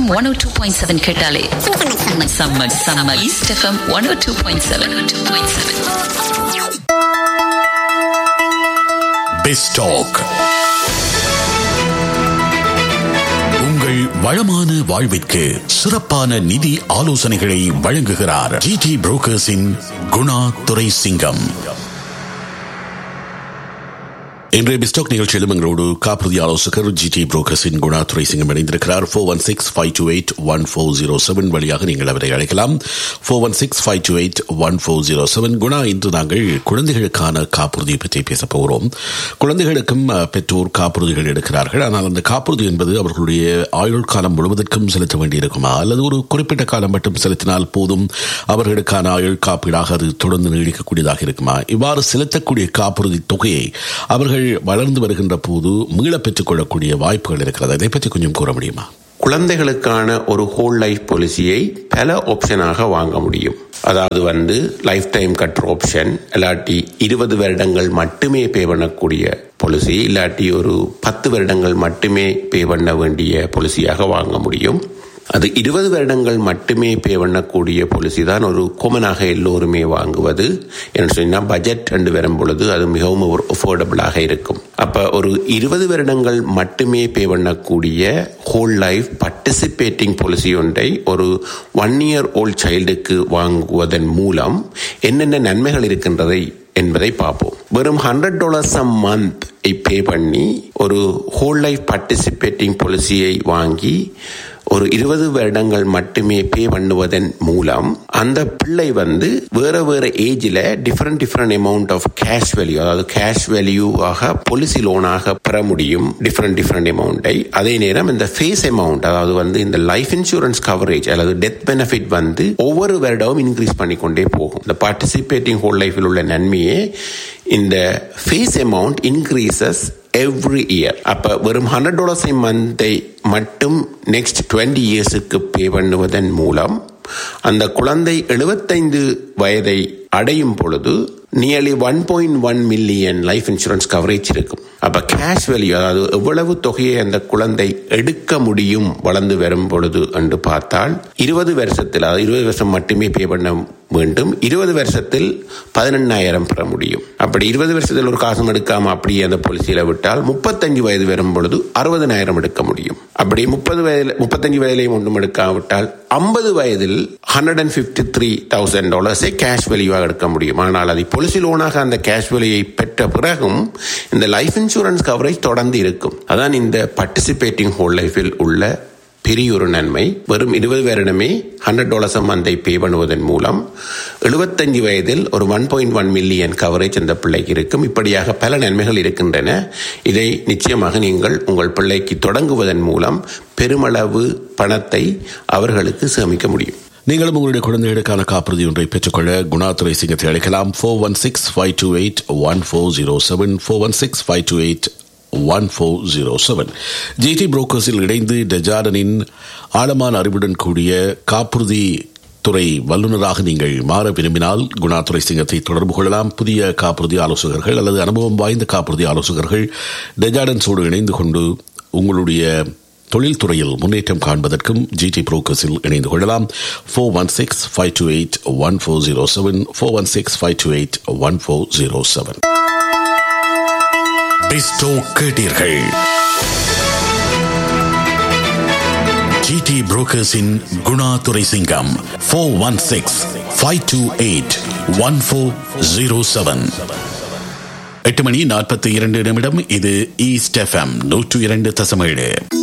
one O two point seven கேட்டாலே summer summer east FM one O two point seven two point seven பெஸ்டாக் உங்கள் வளமான வாழ்விற்கு சிறப்பான நிதி ஆலோசனைகளை வழங்குகிறார் ஜிடி புரோக்கர்ஸின் குணா துரை சிங்கம் இன்றைய பிஸ்டாக் நிகழ்ச்சியிலும் எங்களோடு காப்புறுதி ஆலோசகர் ஜிடி புரோக்கர்ஸின் குணா துரை சிங்கம் இணைந்திருக்கிறார் four one six five two eight one four zero seven வழியாக நீங்கள் அவரை அழைக்கலாம் four one six five two eight one four zero seven Guna இன்று நாங்கள் குழந்தைகளுக்கான காப்புறுதியை பற்றி பேசப் போகிறோம் குழந்தைகளுக்கும் அஹ், பெற்றோர் காப்புறுதிகள் எடுக்கிறார்கள் ஆனால் அந்த காப்புறுதி என்பது அவர்களுடைய ஆயுள் காலம் முழுவதற்கும் செலுத்த வேண்டியிருக்குமா அல்லது ஒரு குறிப்பிட்ட காலம் மட்டும் செலுத்தினால் போதும் அவர்களுக்கான ஆயுள் காப்பீடாக அது தொடர்ந்து நீடிக்கக்கூடியதாக இருக்குமா இவ்வாறு செலுத்தக்கூடிய காப்புறுதி தொகையை அவர்கள் வளர்ந்து வருகின்ற போது மீளப் பெற்றுக் கொள்ளக்கூடிய வாய்ப்புகள் இருக்கிறது இதை பற்றி கொஞ்சம் கூற முடியுமா குழந்தைகளுக்கான ஒரு ஹோல் லைஃப் பாலிசியை பல ஆப்ஷனாக வாங்க முடியும் அதாவது வந்து லைஃப் டைம் கட்டுற ஆப்ஷன் இல்லாட்டி இருபது வருடங்கள் மட்டுமே பே பண்ணக்கூடிய பாலிசி இல்லாட்டி ஒரு பத்து வருடங்கள் மட்டுமே பே பண்ண வேண்டிய பாலிசியாக வாங்க முடியும் அது இருபது வருடங்கள் மட்டுமே பே பண்ணக்கூடிய பாலிசி தான் ஒரு கொமனாக எல்லோருமே வாங்குவது என்று சொன்னால் பட்ஜெட் என்று வரும் பொழுது அது மிகவும் ஒரு அஃபோர்டபுளாக இருக்கும் அப்ப ஒரு இருபது வருடங்கள் மட்டுமே பே பண்ணக்கூடிய ஹோல் லைஃப் பார்ட்டிசிபேட்டிங் பாலிசி ஒன்றை ஒரு ஒன் இயர் ஓல்ட் சைல்டுக்கு வாங்குவதன் மூலம் என்னென்ன நன்மைகள் இருக்கின்றதை என்பதை பார்ப்போம் வெறும் hundred dollars a month pay பண்ணி ஒரு ஹோல் லைஃப் பார்ட்டிசிபேட்டிங் பாலிசியை வாங்கி ஒரு இருபது வருடங்கள் மட்டுமே பே பண்ணுவதன் மூலம் அந்த பிள்ளை வந்து வேற வேற ஏஜ்ல different different amount of cash value அதாவது கேஷ் வேல்யூவாக பாலிசி லோனாக பெற முடியும் டிஃப்ரெண்ட் டிஃப்ரெண்ட் அமௌண்ட்டை அதே நேரம் இந்த ஃபேஸ் அமௌண்ட் அதாவது வந்து இந்த லைஃப் இன்சூரன்ஸ் கவரேஜ் அல்லது டெத் பெனிஃபிட் வந்து ஒவ்வொரு வருடமும் இன்க்ரீஸ் பண்ணிக்கொண்டே போகும் இந்த பார்ட்டிசிபேட்டிங் ஹோல் லைஃபில் உள்ள நன்மையே இந்த face amount increases every year அப்ப வெறும் ஹண்ட்ரட் டாலர்ஸ் மந்தை மட்டும் நெக்ஸ்ட் டுவெண்ட்டி இயர்ஸுக்கு பே பண்ணுவதன் மூலம் அந்த குழந்தை எழுபத்தைந்து வயதை அடையும் பொழுது nearly one point one million life insurance coverage இருக்கும் அப்ப கேஷ் வேல்யூ அதாவது எவ்வளவு தொகையை அந்த குழந்தை எடுக்க முடியும் வளர்ந்து வரும் பொழுது என்று பார்த்தால் இருபது வருஷத்தில் அதாவது இருபது வருஷம் மட்டுமே பே பண்ண வேண்டும் இருபது வருஷத்தில் பதினெண்ணாயிரம் பெற முடியும் அப்படி இருபது வருஷத்தில் ஒரு காசும் எடுக்காம அப்படியே அந்த பாலிசியில விட்டால் முப்பத்தஞ்சு வயது வரும் பொழுது அறுபதனாயிரம் எடுக்க முடியும் அப்படி முப்பது வயதில் முப்பத்தஞ்சு வயதிலையும் ஒன்றும் எடுக்காவிட்டால் ஐம்பது வயதில் hundred and fifty three thousand டாலர்ஸை கேஷ் வேல்யூவாக எடுக்க முடியும் ஆனால் அதை பொலிசி லோனாக அந்த கேஷ் வேல்யூயை பெற்ற பிறகும் இந்த லைஃப் இன்சூரன்ஸ் கவரேஜ் தொடர்ந்து இருக்கும் அதான் இந்த பார்ட்டிசிபேட்டிங் ஹோல் லைஃபில் உள்ள பெரிய ஒரு நன்மை வெறும் இருபது வருடமே ஹண்ட்ரட் டாலர்ஸ் மந்தை பே பண்ணுவதன் மூலம் எழுபத்தஞ்சு வயதில் ஒரு one point one million coverage அந்த பிள்ளைக்கு இருக்கும் இப்படியாக பல நன்மைகள் இருக்கின்றன இதை நிச்சயமாக நீங்கள் உங்கள் பிள்ளைக்கு தொடங்குவதன் மூலம் பெருமளவு பணத்தை அவர்களுக்கு சேமிக்க முடியும் நீங்களும் உங்களுடைய குழந்தைகளுக்கான காப்புறுதி ஒன்றை பெற்றுக்கொள்ள குணாதுரை சிங்கத்தை அழைக்கலாம் four one six five two eight one four zero seven four one six five two eight one four zero seven GT புரோக்கர்ஸில் இணைந்து டெஜார்டனின் ஆழமான அறிவுடன் கூடிய காப்புறுதி துறை வல்லுநராக நீங்கள் மாற விரும்பினால் குணாதுரை சிங்கத்தை தொடர்பு கொள்ளலாம் புதிய காப்புறுதி ஆலோசகர்கள் அல்லது அனுபவம் வாய்ந்த காப்புறுதி ஆலோசகர்கள் டெஜார்டன்ஸோடு இணைந்து கொண்டு உங்களுடைய தொழில்துறையில் முன்னேற்றம் காண்பதற்கும் ஜிடி புரோக்கர்ஸில் இணைந்து கொள்ளலாம் four one six five two eight one four zero seven four one six five two eight one four zero seven பிஸ்டோ கேட்டீர்கள் ஜிடி புரோக்கர்ஸின் Guna Durai Singam four one six five two eight one four zero seven எட்டு மணி நாற்பத்தி இரண்டு நிமிடம் இது east FM நூற்று இரண்டு தசமேழு